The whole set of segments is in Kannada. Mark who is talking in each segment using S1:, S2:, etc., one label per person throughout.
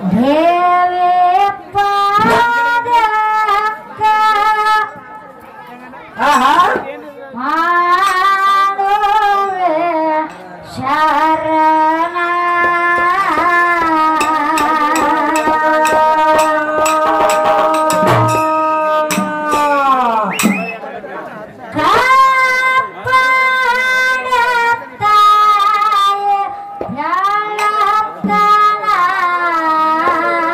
S1: ದೇವಿ ಪಾದಕ್ಕ
S2: ಆಹಾ
S1: ಮಾಡುವೆ ಶರಣ ಕಾಪಾಡುತ್ತಾಯೆ ಜ್ಞಾನಕ್ಕನ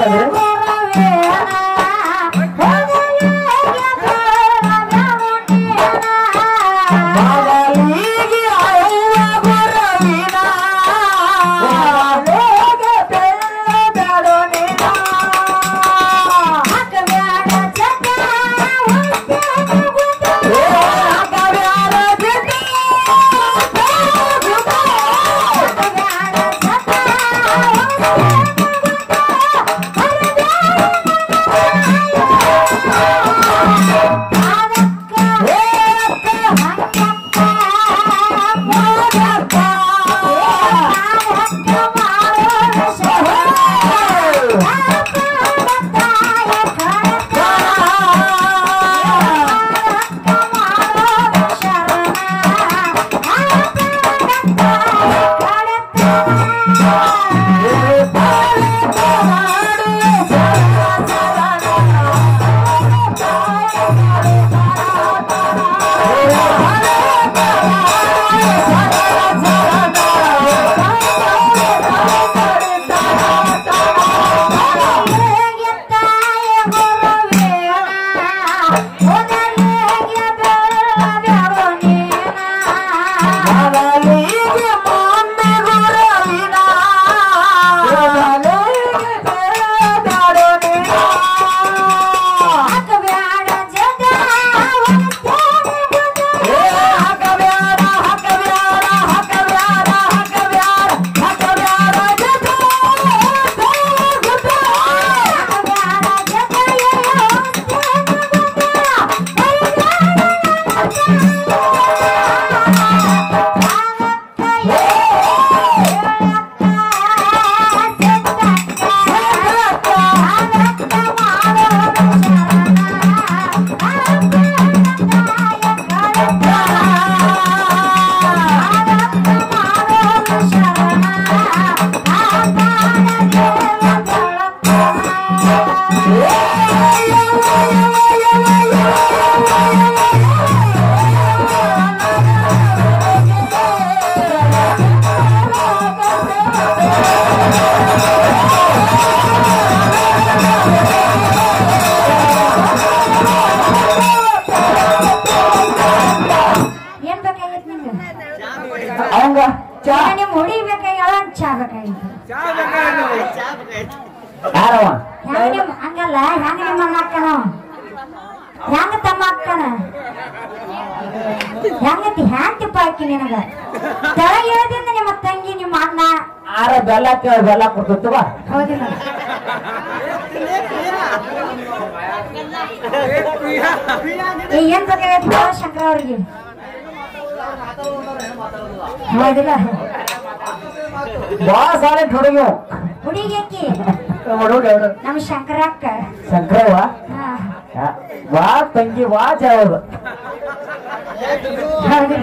S2: ಮಗಳಿಗೆ ಅವ್ವ ಗುರವಿನ ಮಗಳಿಗೆ ಬೆಲ್ಲದಳು ನಿನ. ಏ ಹಾಕಬ್ಯಾಡ ಜಿಡ್ಡು, ಏ ಅಕ್ಕ, ಹೋಗಕ್ಕ. ಏ ಬಾಳೆಕ ಮಾಡುವೆ ಸರಳ ಮಗಳಿಗೆ ಮೊಮ್ಮೆ ಗುರುವಿನ ಮಗಳಿಗೆ ಬೆಳೆದಾಡು ನೀನು. ಏ ಹಾಕಬ್ಯಾಡ, ಹಾಕಬ್ಯಾಡ, ಹಾಕಬ್ಯಾಡ, ಹಾಕಬ್ಯಾಡ, ಹಾಕಬ್ಯಾಡ ಜೊತೆ, ಜೊತೆ.
S1: ಏನ್ ಬೇಕಾಗಿತ್ತು ನಿಮ್ಗೆ
S2: ಅವಂಗ ಚಾ
S1: ನಿಮ್ ಹೊಡಿಬೇಕಾಗ್ಯಾವ ಚಾ ಬೇಕಾಗಿತ್ತು
S2: ಯಾರವ
S1: ಹೆಂಗ ನಿಮ್ ಹಂಗಲ್ಲ ಹೆಂಗ ನಿಮ್ಮ ಅಣ್ಣ ಅಕ್ಕನ ಹೆಂಗ ತಮ್ಮ ಅಕ್ಕನ ಹೆಂಗತಿ ಹ್ಯಾಂತಿಪ್ಪ ಆಕಿ ನಿನಗ ತೆಳಗ್ ಇಳಿದಿಂದ ನಿಮ್ಮ ತಂಗಿ ನಿಮ್ಮ ಅಣ್ಣ
S2: ಆರ ಬೆಲ್ಲ ಕೇಳ ಬೆಲ್ಲ ಕೊಡ್ತವ
S1: ಹೌದಿಲ್ಲ ಏ, ಏನ್ ಬೇಕಾಗೈತಿ ಶಂಕರ ಅವ್ರಿಗೆ ಹೌದಿಲ್ಲ
S2: ಬಾ ಸಾಲೆ ಹುಡುಗಿ
S1: ಹುಡುಗಿ ಆಕಿ
S2: ಹುಡುಗ
S1: ನಮ್ಮ ಶಂಕರಕ್ಕ
S2: ಶಂಕರವ್ವ
S1: ಹಾ
S2: ವಾ ತಂಗಿ ವಾ ಚಾವದ
S1: ಹೌದಿಲ್ಲ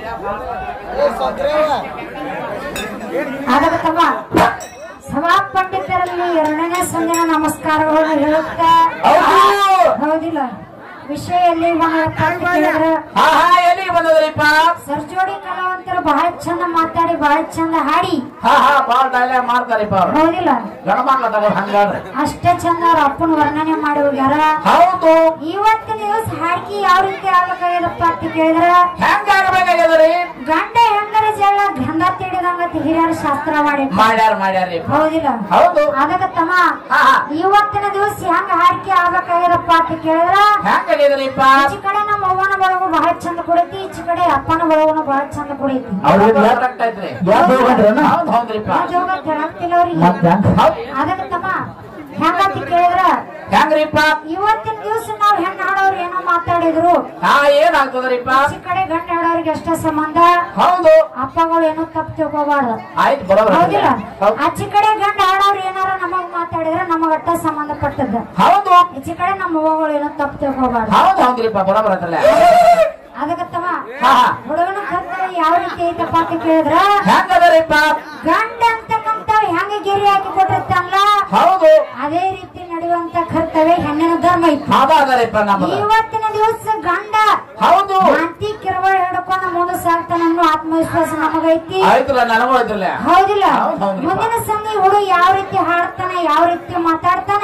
S1: ಆದಾಗ ತಮ್ಮ ಸಭಾ ಪಂಡಿತರಲ್ಲಿ ಎರಡನೇ ಸಂದಿನ ನಮಸ್ಕಾರಗಳನ್ನು ಹೇಳುತ್ತಾ
S2: ಹೌದು
S1: ಹೌದಿಲ್ಲ ವಿಷಯ ಎಲ್ಲಿ ಕೇಳಿದ್ರ
S2: ಹಾ ಹಾ ಎಲ್ಲಿಗೆ ಬಂದದ್ರಿಪ್ಪ
S1: ಸರ್ಜೋಡಿ ಕಲಾವಂತರು ಬಹಳ ಚಂದ ಮಾತಾಡಿ ಬಹಳ ಚಂದ ಹಾಡಿ
S2: ಹಾ ಹಾ ಬಾಳ್ ಡೈಲಾಗ್ ಮಾಡ್ತಾರಿಪ್ಪ ಅವ್ರು
S1: ಹೌದಿಲ್ಲ
S2: ಗಣಮಕ್ಳ ತಗೋ ಹಂಗಾದ್ರೆ
S1: ಅಷ್ಟೇ ಚಂದ ಅವ್ರ ಅಪ್ಪನ ವರ್ಣನೆ ಮಾಡಿ ಹೋಗ್ಯಾರ
S2: ಹೌದು
S1: ಇವತ್ತಿನ ದಿವಸ ಹಾಡ್ಗಿ ಯಾವ ರೀತಿ ಆಗ್ಬೇಕಾಗ್ಯದಪ್ಪ ಅಂತ ಕೇಳಿದ್ರ
S2: ಹೆಂಗ ಆಗ್ಬೇಕಾಗ್ಯದ್ರಿ
S1: ಗಂಡ ಹೆಂಗರ ಜಗಳ ಗಂಧ ತಿಳಿದಂಗತಿ ಹಿರಿಯರ ಶಾಸ್ತ್ರ ಮಾಡಿ
S2: ಮಾಡ್ಯಾರ ಮಾಡ್ಯಾರಿ
S1: ಹೌದಿಲ್ಲ
S2: ಹೌದು
S1: ಅದಕ್ಕ ತಮ್ಮ
S2: ಹಾ ಹಾ
S1: ಇವತ್ತಿನ ದಿವಸ ಹೆಂಗ ಹಾಡಿಕೆ ಆಗ್ಬೇಕಾಗ್ಯದಪ್ಪ ಅಂತ ಕೇಳಿದ್ರ
S2: ಹೆಂಗಾಗ್ಯದ್ರಿಪ್ಪ
S1: ಈಚೆ ಕಡೆ ನಮ್ಮ ಅವ್ವನ ಬಳಗು ಬಹಳ ಚಂದ ಕುಡೈತಿ ಈಚೆ ಕಡೆ ಅಪ್ಪನ ಬಳಗುನು ಬಹಳ ಚಂದ ಕುಡೈತಿ
S2: ಕರೆಕ್ಟ್ ಐತ್ರಿ ಹೌದು ಹೌದ್ರಿಪ್ಪ
S1: ಜೋಗ ತಿಳಾಗ್ತಿಲ್ಲ ಅವ್ರಿಗೆ
S2: ಹೌದ್
S1: ಅದಕ್ಕ ತಮ್ಮ ಹೆಂಗಂತ ಕೇಳಿದ್ರ
S2: ಹೆಂಗ್ರಿಪ್ಪ
S1: ಇವತ್ತಿನ ದಿವಸ ನಾವ್ ಹೆಣ್ಣ ಹಾಡೋರು ಏನೋ ಮಾತಾಡಿದ್ರು
S2: ಹಾ ಏನಾಗ್ತದ್ರಿಪ್ಪ
S1: ಈಚೆ ಕಡೆ ಗಂಡ ಹಾಡೋರಿಗೆ ಅಷ್ಟೇ ಸಂಬಂಧ
S2: ಹೌದು
S1: ಅಪ್ಪಗಳು ಏನೋ ತಪ್ಪು ತಿಳ್ಕೊಬಾರ್ದು
S2: ಆಯ್ತು ಬರೋಬರ್
S1: ಹೌದಿಲ್ಲ
S2: ಹೌದು
S1: ಆಚೆ ಕಡೆ ಗಂಡ ಹಾಡೋರು ಏನಾರ ನಮಗ್ ಮಾತಾಡಿದ್ರೆ ನಮಗ ಅಟ್ಟ ಸಂಬಂಧಪಟ್ಟದ್ದು
S2: ಹೌದು
S1: ಈಚೆ ಕಡೆ ನಮ್ಮ ಅವ್ವಗಳು ಏನೋ ತಪ್ಪು ತಿಳ್ಕೊಬಾರ್ದು
S2: ಹೌದು ಹೌದ್ರಿಪ್ಪ ಬರೋಬರ್ ಐತಲ್ಲ
S1: ಅದಕ್ಕತ್ತವ
S2: ಹಾ ಹಾ
S1: ಹುಡುಗನ ಕರ್ತವ್ಯ ಯಾವ ರೀತಿ ಐತಪ್ಪ ಅಂತ ಕೇಳಿದ್ರ
S2: ಹೆಂಗದರಿಪ್ಪ
S1: ಗಂಡ ಅಂತಕ್ಕಂಥವ್ ಹೆಂಗ ಗೆರಿ ಹಾಕಿ ಕೊಟ್ಟಿರ್ತಾನಲ್ಲ
S2: ಹೌದು
S1: ಅದೇ ರೀತಿ ನಡೆಯುವಂತ ಕರ್ತವ್ಯ ಹೆಣ್ಣಿನ ಧರ್ಮ ಐತಿ
S2: ಅದಾದರಿಪ್ಪ ನಮ್ಮದು
S1: ಇವತ್ತಿನ ದಿವಸ ಗಂಡ
S2: ಹೌದು
S1: ಶಾಂತಿ ಕಿರವಳ ಹಿಡ್ಕೊಂಡು ಮುಂದೆ ಸಾಗ್ತಾನ ಅನ್ನೋ ಆತ್ಮವಿಶ್ವಾಸ ನಮಗೈತಿ
S2: ಆಯ್ತಲ್ಲ ನನಗೂ ಆಯ್ತಲ್ಲ
S1: ಹೌದಿಲ್ಲ
S2: ಹೌದ್ ಹೌದ್ರಿಪ್ಪ.
S1: ಮುಂದಿನ ಸಂಧಿ ಹುಡುಗ ಯಾವ ರೀತಿ ಹಾಡ್ತಾನ ಯಾವ ರೀತಿ ಮಾತಾಡ್ತಾನ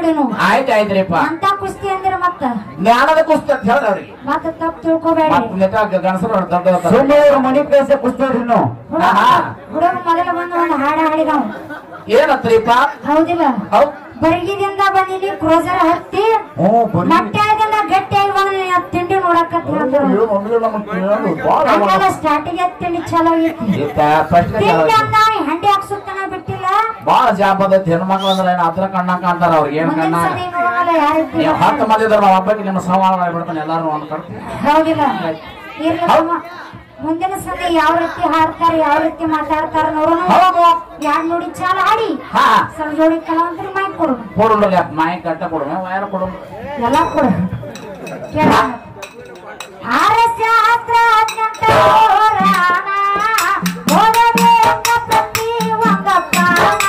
S1: ನೋಡಿನು
S2: ಆಯ್ತು ಆಯ್ತ್ರಿಪ್ಪ
S1: ಅಂತ ಕುಸ್ತಿ ಅಂದಿರ ಮತ್ತ
S2: ಜ್ಞಾನದ ಕುಸ್ತಿ ಅಂತ ಹೇಳ್ದ ಅವ್ರಿಗೆ
S1: ಮತ್ತ ತಪ್ಪು ತಿಳ್ಕೊಬೇಡಿ
S2: ಮತ್ತೆ ಗಣಸರು ದೊಡ್ಡ
S3: ಸುಮ್ಮನೆ ಮನಿ ಕಳ್ಸ ಕುಸ್ತೇವ್ರಿ ನೀವು
S2: ಆಹಾ.
S1: ಹುಡುಗ ಮೊದಲ ಬಂದು ಒಂದು ಹಾಡ ಹಾಡಿದವ್
S2: ಏನತ್ರಿಪ್ಪ
S1: ಹೌದಿಲ್ಲ
S2: ಹೌದ್
S1: ಬಡಗಿದಿಂದ ಬಂದಿನಿ ಕ್ರೋಸರ್ ಹತ್ತಿ
S3: ಹ್ಞೂ ಬನ್ನಿ
S1: ಮೊಟ್ಟೆದಿಂದ ಗಟ್ಟಿಯಾಗಿ ಬಂದ ತಿಂಡಿ ನೋಡಕತ್ತಿ ಅಂದ್ರು ಹಂಗಲ್ಲ ಸ್ಟಾರ್ಟಿಗೆ ತಿಂಡಿ ಚಲೋ ಐತಿ
S2: ಫಸ್ಟ್
S1: ತಿಂಡಿ ಅಂದ ಹಂಡಿ ಹಾಕ್ಸುತ್ತಾನ ಬಿಟ್ಟಿಲ್ಲ
S2: ಬಾಳ ಜಾಬ್ ಅದೈತಿ ಹೆಣ್ಮಕ್ಳು ಅಂದ್ರೆ ಏನ್ ಹತ್ರ ಕಣ್ಣ ಕಾಣ್ತಾರ ಅವ್ರಿಗೆ ಏನ್
S1: ಮುಂದಿನ
S2: ಕಣ್ಣ
S1: ಸಲ ನೋಡಲ್ಲ ಯಾರಿದ್ರು
S2: ನೀವು ಹತ್ತು ಮಂದಿ ಇದ್ರ ನಾವು ಹಬ್ಬಕ್ಕೆ ನಿಮ್ಮ ಸವಾಲ ಮಾಡ್ಬಿಡ್ತಾನೆ ಎಲ್ಲಾರು ಒಂದ್ ಕಡೆ
S1: ಹೌದಿಲ್ಲ ಇರ್ಲಿ ತಮ್ಮ. ಮುಂದಿನ ಸಲ ಯಾವ ರೀತಿ ಹಾಡ್ತಾರ ಯಾವ ರೀತಿ ಮಾತಾಡ್ತಾರ ನೋಡೋಣ
S2: ಹೌದು
S1: ಯಾರ್ ನೋಡಿ ಚಾಲ ಹಾಡಿ
S2: ಹಾ
S1: ಸ್ವಲ್ಪ ಜೋಡಿ ಕಲಾವಂತರಿ ಮೈಕ್ ಕೊಡು
S2: ಕೊಡು ಮಾಯಿ ಕಟ್ಟ ಕೊಡು ವೈರ ಕೊಡು
S1: ಎಲ್ಲ ಕೊಡು ಕೇಳ ಆರಸ್ಯಾಸ್ತ್ರ ಅತ್ಯಂತ ಪುರಾಣ, ಓದಬೇಕ ಪ್ರತಿ ಒಂದ ಪ್ರಾಣ.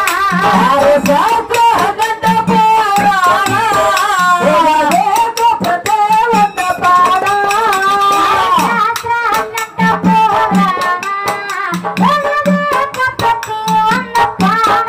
S1: ಆರಸ್ಯಾಸ್ತ್ರ ಅತ್ಯಂತ ಪುರಾಣ, ಓದಬೇಕ ಪ್ರತಿ ಒಂದ ಪ್ರಾಣ.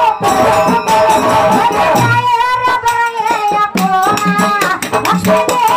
S1: ಲಕ್ಷ್ಮೀ